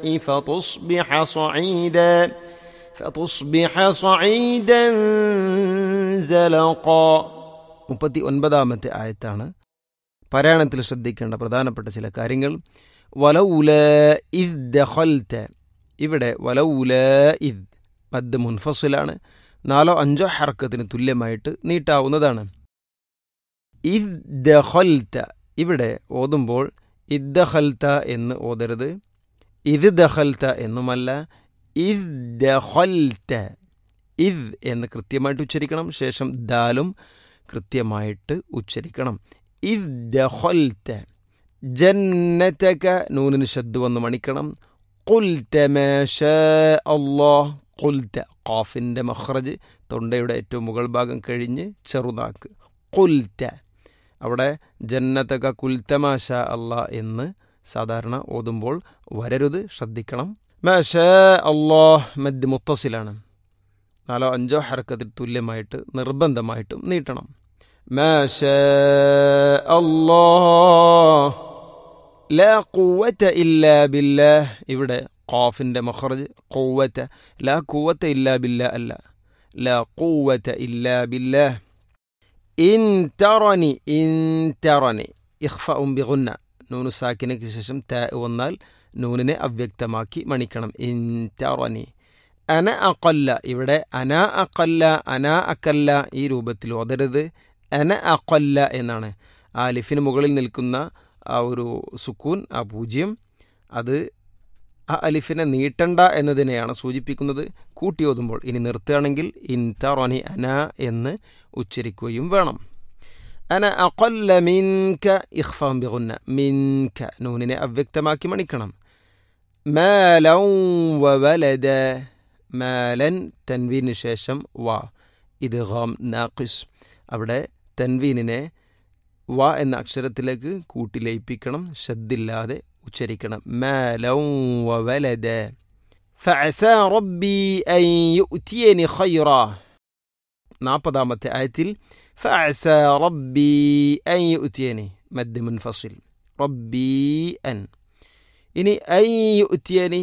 فتصبح صعيدا فتصبح صعيدا زلقا മുപ്പത്തി ഒൻപതാമത്തെ ആയത്താണ് പാരായണത്തിൽ ശ്രദ്ധിക്കേണ്ട പ്രധാനപ്പെട്ട ചില കാര്യങ്ങൾ വലൗല ഇദ് ദഖൽത ഇവിടെ വലൗല ഇദ് മദ് മുൻഫസിലാണ് നാലോ അഞ്ചോ ഹർക്കത്തിന് തുല്യമായിട്ട് നീട്ടാവുന്നതാണ് ഇദ് ദഖൽത ഇവിടെ ഓതുമ്പോൾ ഇദ് ദഖൽത എന്ന് ഓതരുത് ഇത് ദഖൽത എന്നുമല്ല ഇദ് ദഖൽത ഇദ് എന്ന് കൃത്യമായിട്ട് ഉച്ചരിക്കണം ശേഷം ദാലും കൃത്യമായിട്ട് ഉച്ചരിക്കണം ഇദ് ദഖൽത ജന്നതക നൂനിന് ശബ്ദ് വന്ന് മണിക്കണം قلت ما شاء الله قلت ഖാഫിൻ്റെ മഖ്റജ് തൊണ്ടയുടെ ഏറ്റവും മുകൾ ഭാഗം കഴിഞ്ഞ് ചെറുതാക്ക് കുൽത്ത അവിടെ ജന്നതക കുൽത്തമാശ അള്ളാ എന്ന് സാധാരണ ഓതുമ്പോൾ വരരുത് ശ്രദ്ധിക്കണം മാഷ അള്ളാഹ് മദ് മുത്തസിലാണ് നാലോ അഞ്ചോ ഹർക്കത്തിൽ തുല്യമായിട്ട് നിർബന്ധമായിട്ടും നീട്ടണം മാഷ അള്ളാഹ് ലാ കൂവത്ത ഇല്ലാ ബില്ലാഹ് ഇവിടെ ഖാഫിൻ്റെ മഖറജ് കൂവത്ത ലാ കൂവത്ത ഇല്ലാ ബില്ല അല്ല ലാ കൂവത്ത ഇല്ലാ ബില്ലാഹ് ഇൻ തറനി ഇൻ തറനി ഇഖ്ഫ ഉം ബിഗുന്ന നൂന് സാക്കിനയ്ക്ക് ശേഷം ത വന്നാൽ നൂനിനെ അവ്യക്തമാക്കി മണിക്കണം ഇൻ തറനി അന അക്കല്ല ഇവിടെ അന അക്കല്ല അന അക്കല്ല ഈ രൂപത്തിൽ ഓതരുത് അന അക്കല്ല എന്നാണ് ആ ലിഫിന് മുകളിൽ നിൽക്കുന്ന ആ ഒരു സുക്കൂൻ ആ പൂജ്യം അത് ആ അലിഫിനെ നീട്ടണ്ട എന്നതിനെയാണ് സൂചിപ്പിക്കുന്നത് കൂട്ടി ഓതുമ്പോൾ ഇനി നിർത്തുകയാണെങ്കിൽ ഇൻ തറോനി അന എന്ന് ഉച്ചരിക്കുകയും വേണം അന അക്കൊല്ല മിൻക ഇഖ്ഫാം ബിഗുന്ന മിൻക നൂനിനെ അവ്യക്തമാക്കി മണിക്കണം മാലൗ വവലദ മാലൻ തൻവീന് ശേഷം വ ഇത് ഗാം നാഖിസ് അവിടെ തൻവീനിനെ വ എന്ന അക്ഷരത്തിലേക്ക് കൂട്ടി ലയിപ്പിക്കണം ശദ്ദില്ലാതെ ഉച്ചരിക്കണം മാലൗ വവലദ فعسى ربي أن يؤتيني خيرا നാൽപ്പതാമത്തെ ആയത്തിൽ فعسى ربي أن يؤتيني മദ് മുൻഫസിൽ റബ്ബി അൻ ഇനി أن يؤتيني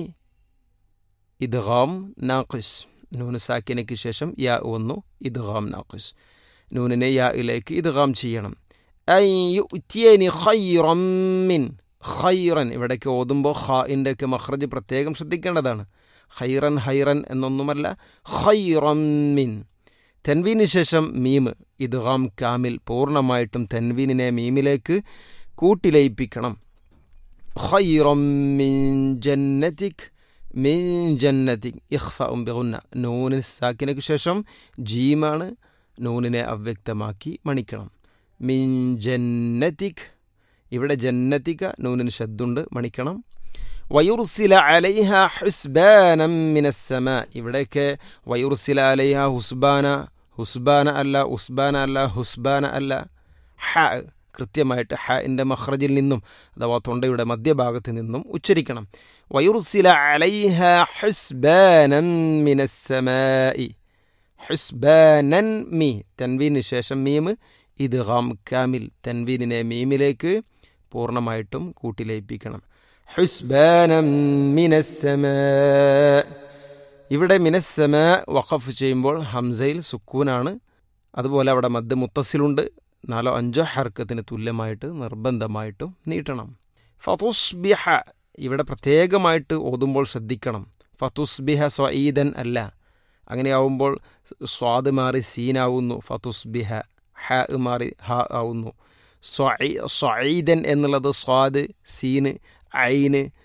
ഇദ്ഗാം നാഖിസ് നൂന് സാക്കിനയ്ക്ക് ശേഷം യാ വന്നു ഇദ്ഗാം നാഖിസ് നൂനിനെ യാ ഇലേക്ക് ഇദ്ഗാം ചെയ്യണം أن يؤتيني خيرا من ഖൈറൻ ഇവിടേക്ക് ഓതുമ്പോൾ ഖാഇൻ്റെ ഒക്കെ മഖ്റജ് പ്രത്യേകം ശ്രദ്ധിക്കേണ്ടതാണ് ഖൈറൻ ഹൈറൻ എന്നൊന്നുമല്ല ഖൈറൻ മിൻ തെൻവീന് ശേഷം മീം ഇദ്ഗാം കാമിൽ പൂർണ്ണമായിട്ടും തെൻവീനിനെ മീമിലേക്ക് കൂട്ടിലയിപ്പിക്കണം ഖൈറം മിൻ ജന്നതിക് മിൻ ജന്നതിക് ഇഖ്ഫ ബിഗുന്ന നൂനിന് സാക്കിനക്ക് ശേഷം ജീമാണ് നൂനിനെ അവ്യക്തമാക്കി മണിക്കണം മിൻ ജന്നതിക് ഇവിടെ ജന്നത്തിക നൂനിന് ശബ്ദുണ്ട് മണിക്കണം വയുർസില അലൈഹ ഹുസ്ബാനം മിനസ്സമ ഇവിടെയൊക്കെ വയുർസില അലൈഹ ഹുസ്ബാന ഹുസ്ബാന അല്ല ഉസ്ബാന അല്ല ഹുസ്ബാന അല്ല ഹ കൃത്യമായിട്ട് ഹൻ്റെ മഖ്റജിൽ നിന്നും അഥവാ തൊണ്ടയുടെ മധ്യഭാഗത്ത് നിന്നും ഉച്ചരിക്കണം വയുർസില അലൈഹ ഹുസ്ബാനം മിനസ്സമായി ഹുസ്ബാനൻ മീ തൻവീന് ശേഷം മീം ഇത് ഗാം കാമിൽ തൻവീനിനെ മീമിലേക്ക് പൂർണ്ണമായിട്ടും കൂട്ടിലയിപ്പിക്കണം ഹുസ്ബാനം മിനസ്സമ ഇവിടെ മിനസ്സമ വഖഫ് ചെയ്യുമ്പോൾ ഹംസയിൽ സുക്കൂനാണ് അതുപോലെ അവിടെ മദ് മുത്തസിലുണ്ട് നാലോ അഞ്ചോ ഹർക്കത്തിന് തുല്യമായിട്ട് നിർബന്ധമായിട്ടും നീട്ടണം ഫതുസ്ബിഹ ഇവിടെ പ്രത്യേകമായിട്ട് ഓതുമ്പോൾ ശ്രദ്ധിക്കണം ഫതുസ്ബിഹ സ്വഈദൻ അല്ല അങ്ങനെയാവുമ്പോൾ സ്വാദ് മാറി സീനാവുന്നു ഫതുസ്ബിഹ ഹ മാറി ഹ ആവുന്നു സ്വഈദൻ എന്നുള്ളത് സ്വാദ് സീന് ഐന്